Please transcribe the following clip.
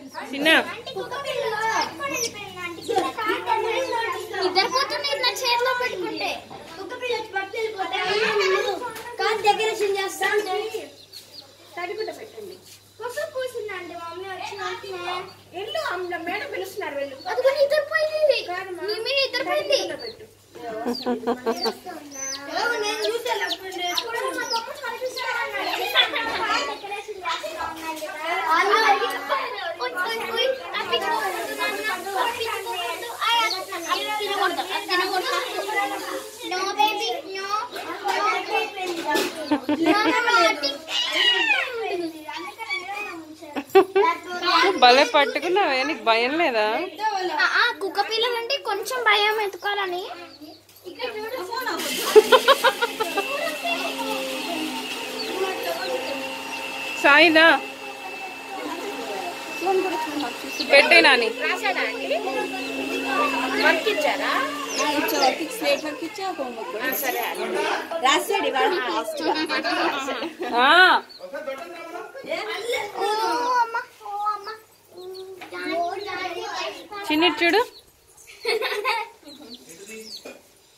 చిన్న ఇద్దరు పోతున్నారు నా చేతిలో పెట్టుకుంటే డెకరేషన్ చేస్తాం తడిగుడ్డ పెట్టండి కుక్క కూర్చుందండి మమ్మీ వచ్చి వెళ్ళు అమ్మ మేడం పిలుస్తున్నారు వెళ్ళు అదిగో నిద్ర పోయింది నీ మీద నిద్ర పోయింది తడిగుడ్డ పెట్టు నేను చూసాను భలే పట్టుకున్నావే నీకు భయం లేదా కుక్క పిల్లలంటే కొంచెం భయం ఎత్తుకోవాలని సాయిదా పెట్టే నాని రాశాడా అండి వర్క్ ఇచ్చారా స్లేట్ వర్క్ ఇచ్చా హోంవర్క్ ఆ, సరే అండి. రాశాడు ఇవాళ లాస్ట్ ఆ, ఓ అమ్మ ఓ అమ్మ చిన్నిటి చూడు